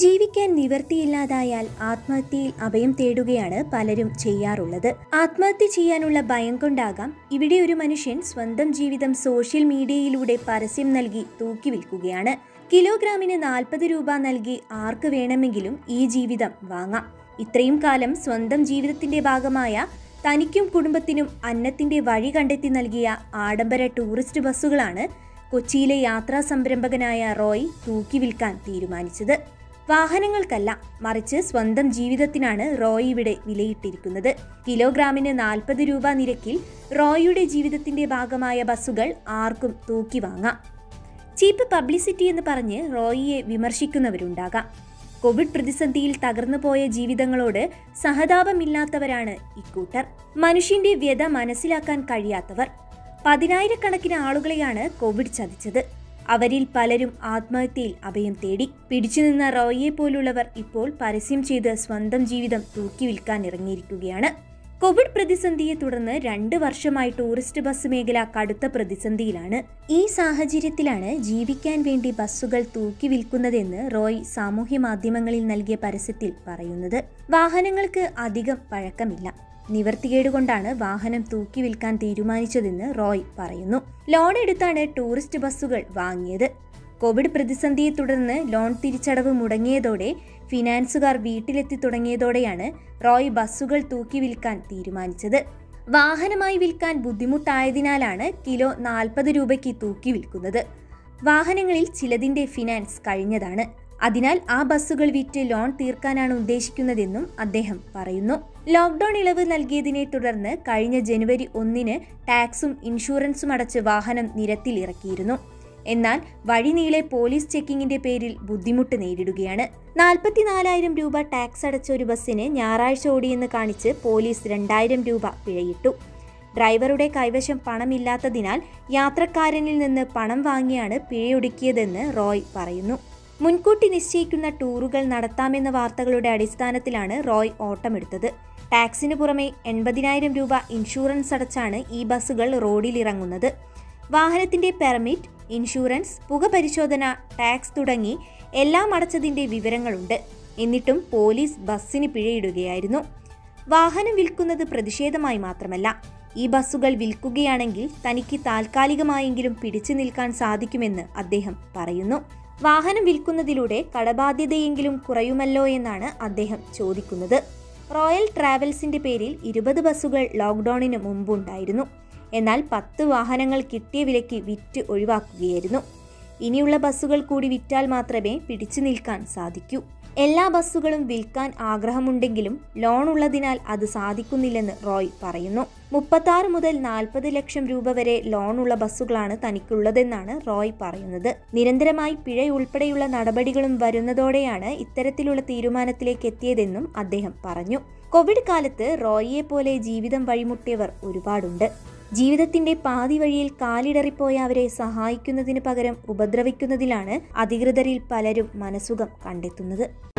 ജീവിക്കാൻ നിവർത്തിയില്ലാതായാൽ ആത്മഹത്യയിൽ അഭയം തേടുകയാണ് പലരും ചെയ്യാറുള്ളത് ആത്മഹത്യ ചെയ്യാനുള്ള ഭയം കൊണ്ടാകാം ഇവിടെ ഒരു മനുഷ്യൻ സ്വന്തം ജീവിതം സോഷ്യൽ മീഡിയയിലൂടെ പരസ്യം നൽകി തൂക്കി വിൽക്കുകയാണ് കിലോഗ്രാമിന് നാൽപ്പത് രൂപ നൽകി ആർക്ക് വേണമെങ്കിലും ഈ ജീവിതം വാങ്ങാം ഇത്രയും കാലം സ്വന്തം ജീവിതത്തിന്റെ ഭാഗമായ തനിക്കും കുടുംബത്തിനും അന്നത്തിന്റെ വഴി കണ്ടെത്തി നൽകിയ ആഡംബര ടൂറിസ്റ്റ് ബസ്സുകളാണ് കൊച്ചിയിലെ യാത്രാ സംരംഭകനായ റോയ് തൂക്കി വിൽക്കാൻ തീരുമാനിച്ചത് വാഹനങ്ങൾക്കല്ല മറിച്ച് സ്വന്തം ജീവിതത്തിനാണ് റോയ് ഇവിടെ വിലയിട്ടിരിക്കുന്നത് കിലോഗ്രാമിന് നാൽപ്പത് രൂപ നിരക്കിൽ റോയിയുടെ ജീവിതത്തിന്റെ ഭാഗമായ ബസ്സുകൾ ആർക്കും തൂക്കി വാങ്ങാം ചീപ്പ് പബ്ലിസിറ്റി എന്ന് പറഞ്ഞ് റോയിയെ വിമർശിക്കുന്നവരുണ്ടാകാം കോവിഡ് പ്രതിസന്ധിയിൽ തകർന്നു പോയ ജീവിതങ്ങളോട് സഹതാപമില്ലാത്തവരാണ് ഇക്കൂട്ടർ മനുഷ്യന്റെ വ്യത മനസ്സിലാക്കാൻ കഴിയാത്തവർ പതിനായിരക്കണക്കിന് ആളുകളെയാണ് കോവിഡ് ചതിച്ചത് അവരിൽ പലരും ആത്മഹത്യയിൽ അഭയം തേടി പിടിച്ചുനിന്ന റോയിയെ പോലുള്ളവർ ഇപ്പോൾ പരസ്യം ചെയ്ത് സ്വന്തം ജീവിതം തൂക്കി വിൽക്കാൻ ഇറങ്ങിയിരിക്കുകയാണ് കോവിഡ് പ്രതിസന്ധിയെ തുടർന്ന് രണ്ട് വർഷമായി ടൂറിസ്റ്റ് ബസ് മേഖല കടുത്ത പ്രതിസന്ധിയിലാണ് ഈ സാഹചര്യത്തിലാണ് ജീവിക്കാൻ വേണ്ടി ബസ്സുകൾ തൂക്കി വിൽക്കുന്നതെന്ന് റോയ് സാമൂഹ്യ മാധ്യമങ്ങളിൽ നൽകിയ പരസ്യത്തിൽ പറയുന്നത് വാഹനങ്ങൾക്ക് അധികം പഴക്കമില്ല നിവർത്തികേട് കൊണ്ടാണ് വാഹനം തൂക്കി വിൽക്കാൻ തീരുമാനിച്ചതെന്ന് റോയ് പറയുന്നു ലോൺ എടുത്താണ് ടൂറിസ്റ്റ് ബസ്സുകൾ വാങ്ങിയത് കോവിഡ് പ്രതിസന്ധിയെ തുടർന്ന് ലോൺ തിരിച്ചടവ് മുടങ്ങിയതോടെ ഫിനാൻസുകാർ വീട്ടിലെത്തി തുടങ്ങിയതോടെയാണ് റോയ് ബസ്സുകൾ തൂക്കി വിൽക്കാൻ തീരുമാനിച്ചത് വാഹനമായി വിൽക്കാൻ ബുദ്ധിമുട്ടായതിനാലാണ് കിലോ നാൽപ്പത് രൂപയ്ക്ക് തൂക്കി വിൽക്കുന്നത് വാഹനങ്ങളിൽ ചിലതിന്റെ ഫിനാൻസ് കഴിഞ്ഞതാണ് അതിനാൽ ആ ബസ്സുകൾ വിറ്റ് ലോൺ തീർക്കാനാണ് ഉദ്ദേശിക്കുന്നതെന്നും അദ്ദേഹം പറയുന്നു ലോക്ക്ഡൌൺ ഇളവ് നൽകിയതിനെ തുടർന്ന് കഴിഞ്ഞ ജനുവരി ഒന്നിന് ടാക്സും ഇൻഷുറൻസും അടച്ച് വാഹനം നിരത്തിൽ ഇറക്കിയിരുന്നു എന്നാൽ വഴിനീളെ പോലീസ് ചെക്കിങ്ങിന്റെ പേരിൽ ബുദ്ധിമുട്ട് നേരിടുകയാണ് നാൽപ്പത്തിനാലായിരം രൂപ ടാക്സ് അടച്ച ഒരു ബസ്സിന് ഞായറാഴ്ച ഓടിയെന്ന് കാണിച്ച് പോലീസ് രണ്ടായിരം രൂപ പിഴയിട്ടു ഡ്രൈവറുടെ കൈവശം പണമില്ലാത്തതിനാൽ യാത്രക്കാരനിൽ നിന്ന് പണം വാങ്ങിയാണ് പിഴയൊടുക്കിയതെന്ന് റോയ് പറയുന്നു മുൻകൂട്ടി നിശ്ചയിക്കുന്ന ടൂറുകൾ നടത്താമെന്ന വാർത്തകളുടെ അടിസ്ഥാനത്തിലാണ് റോയ് ഓട്ടമെടുത്തത് ടാക്സിന് പുറമെ എൺപതിനായിരം രൂപ ഇൻഷുറൻസ് അടച്ചാണ് ഈ ബസ്സുകൾ റോഡിലിറങ്ങുന്നത് വാഹനത്തിന്റെ പെർമിറ്റ് ഇൻഷുറൻസ് പുക പരിശോധന ടാക്സ് തുടങ്ങി എല്ലാം അടച്ചതിന്റെ വിവരങ്ങളുണ്ട് എന്നിട്ടും പോലീസ് ബസ്സിന് പിഴയിടുകയായിരുന്നു വാഹനം വിൽക്കുന്നത് പ്രതിഷേധമായി മാത്രമല്ല ഈ ബസ്സുകൾ വിൽക്കുകയാണെങ്കിൽ തനിക്ക് താൽക്കാലികമായെങ്കിലും പിടിച്ചു നിൽക്കാൻ സാധിക്കുമെന്ന് അദ്ദേഹം പറയുന്നു വാഹനം വിൽക്കുന്നതിലൂടെ കടബാധ്യതയെങ്കിലും കുറയുമല്ലോ എന്നാണ് അദ്ദേഹം ചോദിക്കുന്നത് റോയൽ ട്രാവൽസിന്റെ പേരിൽ ഇരുപത് ബസ്സുകൾ ലോക്ക്ഡൌണിന് മുമ്പുണ്ടായിരുന്നു എന്നാൽ പത്ത് വാഹനങ്ങൾ കിട്ടിയ വിലയ്ക്ക് വിറ്റ് ഒഴിവാക്കുകയായിരുന്നു ഇനിയുള്ള ബസ്സുകൾ കൂടി വിറ്റാൽ മാത്രമേ പിടിച്ചു നിൽക്കാൻ സാധിക്കൂ എല്ലാ ബസ്സുകളും വിൽക്കാൻ ആഗ്രഹമുണ്ടെങ്കിലും ലോൺ ഉള്ളതിനാൽ അത് സാധിക്കുന്നില്ലെന്ന് റോയ് പറയുന്നു മുപ്പത്താറ് മുതൽ നാൽപ്പത് ലക്ഷം രൂപ വരെ ലോൺ ഉള്ള ബസ്സുകളാണ് തനിക്കുള്ളതെന്നാണ് റോയ് പറയുന്നത് നിരന്തരമായി പിഴ ഉൾപ്പെടെയുള്ള നടപടികളും വരുന്നതോടെയാണ് ഇത്തരത്തിലുള്ള തീരുമാനത്തിലേക്ക് എത്തിയതെന്നും അദ്ദേഹം പറഞ്ഞു കോവിഡ് കാലത്ത് റോയിയെ പോലെ ജീവിതം വഴിമുട്ടിയവർ ഒരുപാടുണ്ട് ജീവിതത്തിന്റെ പാതി വഴിയിൽ കാലിടറിപ്പോയ അവരെ സഹായിക്കുന്നതിന് പകരം ഉപദ്രവിക്കുന്നതിലാണ് അധികൃതരിൽ പലരും മനസുഖം കണ്ടെത്തുന്നത്